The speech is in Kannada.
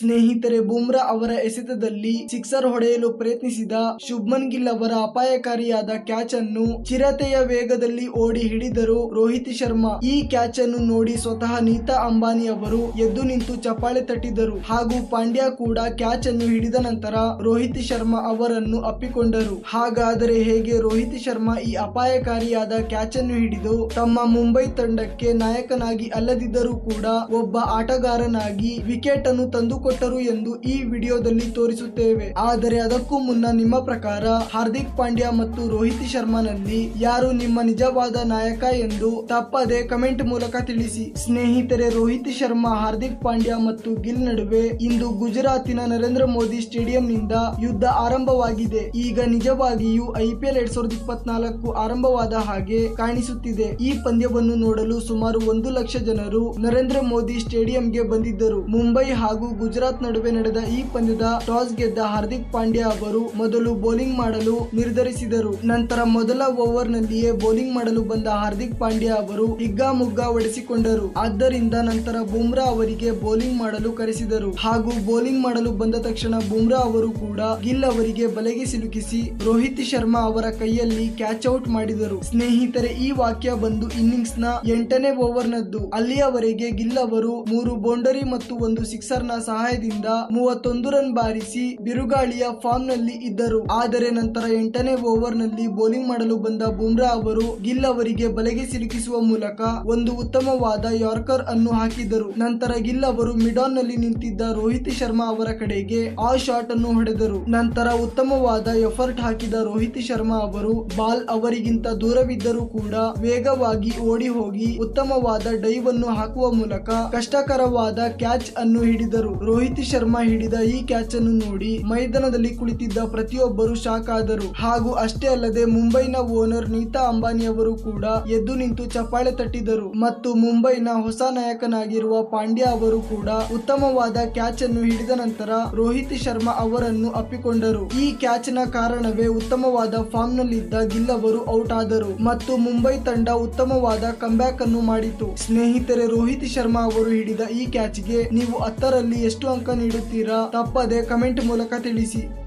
ಸ್ನೇಹಿತರೆ ಬುಮ್ರಾ ಅವರ ಎಸೆತದಲ್ಲಿ ಸಿಕ್ಸರ್ ಹೊಡೆಯಲು ಪ್ರಯತ್ನಿಸಿದ ಶುಭ್ಮನ್ ಗಿಲ್ ಅವರ ಅಪಾಯಕಾರಿಯಾದ ಕ್ಯಾಚ್ ಅನ್ನು ಚಿರತೆಯ ವೇಗದಲ್ಲಿ ಓಡಿ ಹಿಡಿದರು ರೋಹಿತ್ ಶರ್ಮಾ ಈ ಕ್ಯಾಚ್ ಅನ್ನು ನೋಡಿ ಸ್ವತಃ ನೀತಾ ಅಂಬಾನಿ ಅವರು ಎದ್ದು ನಿಂತು ಚಪ್ಪಾಳೆ ತಟ್ಟಿದರು ಹಾಗೂ ಪಾಂಡ್ಯ ಕೂಡ ಕ್ಯಾಚ್ ಅನ್ನು ಹಿಡಿದ ನಂತರ ರೋಹಿತ್ ಶರ್ಮಾ ಅವರನ್ನು ಅಪ್ಪಿಕೊಂಡರು ಹಾಗಾದರೆ ಹೇಗೆ ರೋಹಿತ್ ಶರ್ಮಾ ಈ ಅಪಾಯಕಾರಿಯಾದ ಕ್ಯಾಚ್ ಅನ್ನು ಹಿಡಿದು ತಮ್ಮ ಮುಂಬೈ ತಂಡಕ್ಕೆ ನಾಯಕನಾಗಿ ಅಲ್ಲದಿದ್ದರೂ ಕೂಡ ಒಬ್ಬ ಆಟಗಾರನಾಗಿ ವಿಕೆಟ್ ಅನ್ನು ತಂದುಕೊಟ್ಟರು ಎಂದು ಈ ವಿಡಿಯೋದಲ್ಲಿ ತೋರಿಸುತ್ತೇವೆ ಆದರೆ ಅದಕ್ಕೂ ಮುನ್ನ ನಿಮ್ಮ ಪ್ರಕಾರ ಹಾರ್ದಿಕ್ ಪಾಂಡ್ಯ ಮತ್ತು ರೋಹಿತ್ ಶರ್ಮಾನಲ್ಲಿ ಯಾರು ನಿಮ್ಮ ನಿಜವಾದ ನಾಯಕ ಎಂದು ತಪ್ಪದೆ ಕಮೆಂಟ್ ಮೂಲಕ ತಿಳಿಸಿ ಸ್ನೇಹಿತರೆ ರೋಹಿತ್ ಶರ್ಮಾ ಹಾರ್ದಿಕ್ ಪಾಂಡ್ಯ ಮತ್ತು ಗಿಲ್ ನಡುವೆ ಇಂದು ಗುಜರಾತಿನ ನರೇಂದ್ರ ಮೋದಿ ಸ್ಟೇಡಿಯಂನಿಂದ ಯುದ್ಧ ಆರಂಭವಾಗಿದೆ ಈಗ ನಿಜವಾಗಿಯೂ ಐಪಿಎಲ್ ಎರಡ್ ಸಾವಿರದ ಇಪ್ಪತ್ನಾಲ್ಕು ಆರಂಭವಾದ ಹಾಗೆ ಕಾಣಿಸುತ್ತಿದೆ ಈ ಪಂದ್ಯವನ್ನು ನೋಡಲು ಸುಮಾರು ಒಂದು ಲಕ್ಷ ಜನರು ನರೇಂದ್ರ ಮೋದಿ ಸ್ಟೇಡಿಯಂಗೆ ಬಂದಿದ್ದರು ಮುಂಬೈ ಹಾಗೂ ಗುಜರಾತ್ ನಡುವೆ ನಡೆದ ಈ ಪಂದ್ಯದ ಟಾಸ್ ಗೆದ್ದ ಹಾರ್ದಿಕ್ ಪಾಂಡ್ಯ ಅವರು ಮೊದಲು ಬೌಲಿಂಗ್ ಮಾಡಲು ನಿರ್ಧರಿಸಿದರು ನಂತರ ಮೊದಲ ಓವರ್ ನಲ್ಲಿಯೇ ಬೌಲಿಂಗ್ ಮಾಡಲು ಬಂದ ಹಾರ್ದಿಕ್ ಪಾಂಡ್ಯ ಅವರು ಹಿಗ್ಗಾಮುಗ್ಗಾ ಹೊಡೆಸಿಕೊಂಡರು ಆದ್ದರಿಂದ ನಂತರ ಬುಮ್ರಾ ಅವರಿಗೆ ಬೌಲಿಂಗ್ ಮಾಡಲು ಕರೆಸಿದರು ಹಾಗೂ ಬೌಲಿಂಗ್ ಮಾಡಲು ಬಂದ ತಕ್ಷಣ ಬುಮ್ರಾ ಅವರು ಕೂಡ ಗಿಲ್ ಅವರಿಗೆ ಬಲೆಗೆ ಸಿಲುಕಿಸಿ ರೋಹಿತ್ ಶರ್ಮಾ ಅವರ ಕೈಯಲ್ಲಿ ಕ್ಯಾಚ್ ಔಟ್ ಮಾಡಿದರು ಸ್ನೇಹಿತರೆ ಈ ವಾಕ್ಯ ಬಂದು ಇನ್ನಿಂಗ್ಸ್ ನ ಎಂಟನೇ ಓವರ್ ನದ್ದು ಅಲ್ಲಿಯವರೆಗೆ ಗಿಲ್ ಅವರು ಮೂರು ಬೌಂಡರಿ ಮತ್ತು ಒಂದು ಸಿಕ್ಸರ್ ನ ಸಹಾಯದಿಂದ ಮೂವತ್ತೊಂದು ರನ್ ಬಾರಿಸಿ ಬಿರುಗಾಳಿಯ ಫಾರ್ಮ್ ನಲ್ಲಿ ಇದ್ದರು ಆದರೆ ನಂತರ ಎಂಟನೇ ಓವರ್ ನಲ್ಲಿ ಬೌಲಿಂಗ್ ಮಾಡಲು ಬಂದ ಬುಮ್ರಾ ಅವರು ಗಿಲ್ ಅವರಿಗೆ ಬಲೆಗೆ ಸಿಲುಕಿಸುವ ಮೂಲಕ ಒಂದು ಉತ್ತಮವಾದ ಯಾರ್ಕರ್ ಅನ್ನು ಹಾಕಿದರು ನಂತರ ಗಿಲ್ ಅವರು ಮಿಡಾನ್ ನಲ್ಲಿ ನಿಂತಿದ್ದ ರೋಹಿತ್ ಶರ್ಮಾ ಅವರ ಕಡೆಗೆ ಆ ಶಾಟ್ ಅನ್ನು ಹೊಡೆದರು ನಂತರ ಉತ್ತಮವಾದ ಎಫರ್ಟ್ ಹಾಕಿದ ರೋಹಿತ್ ಶರ್ಮಾ ಅವರು ಬಾಲ್ ಅವರಿಗಿಂತ ದೂರವಿದ್ದರೂ ಕೂಡ ವೇಗವಾಗಿ ಓಡಿ ಹೋಗಿ ಉತ್ತಮವಾದ ಡೈವ್ ಅನ್ನು ಹಾಕುವ ಮೂಲಕ ಕಷ್ಟಕರವಾದ ಕ್ಯಾಚ್ ಅನ್ನು ಹಿಡಿದರು ರೋಹಿತ್ ಶರ್ಮಾ ಹಿಡಿದ ಈ ಕ್ಯಾಚ್ ಅನ್ನು ನೋಡಿ ಮೈದಾನದಲ್ಲಿ ಕುಳಿತಿದ್ದ ಪ್ರತಿಯೊಬ್ಬರು ಶಾಕ್ ಆದರು ಹಾಗೂ ಅಷ್ಟೇ ಅಲ್ಲದೆ ಮುಂಬೈನ ಓನರ್ ನೀತಾ ಅಂಬಾನಿ ಅವರು ಕೂಡ ಎದ್ದು ನಿಂತು ಚಪ್ಪಾಳೆ ತಟ್ಟಿದರು ಮತ್ತು ಮುಂಬೈನ ಹೊಸ ನಾಯಕನಾಗಿರುವ ಪಾಂಡ್ಯ ಅವರು ಕೂಡ ಉತ್ತಮವಾದ ಕ್ಯಾಚ್ ಅನ್ನು ಹಿಡಿದ ನಂತರ ರೋಹಿತ್ ಶರ್ಮಾ ಅವರನ್ನು ಅಪ್ಪಿಕೊಂಡರು ಈ ಕ್ಯಾಚ್ ನ ಕಾರಣವೇ ಉತ್ತಮವಾದ ಫಾರ್ಮ್ ನಲ್ಲಿದ್ದ ಗಿಲ್ ಅವರು ಔಟ್ ಆದರು ಮತ್ತು ಮುಂಬೈ ತಂಡ ಉತ್ತಮವಾದ ಕಂಬ್ಯಾಕ್ ಅನ್ನು ಮಾಡಿತು ಸ್ನೇಹಿತರೆ ರೋಹಿತ್ ಶರ್ಮಾ ಅವರು ಹಿಡಿದ ಈ ಕ್ಯಾಚ್ಗೆ ನೀವು ಹತ್ತರಲ್ಲಿ ಎಷ್ಟು ಅಂಕ ನೀಡುತ್ತೀರಾ ತಪ್ಪದೆ ಕಮೆಂಟ್ ಮೂಲಕ ತಿಳಿಸಿ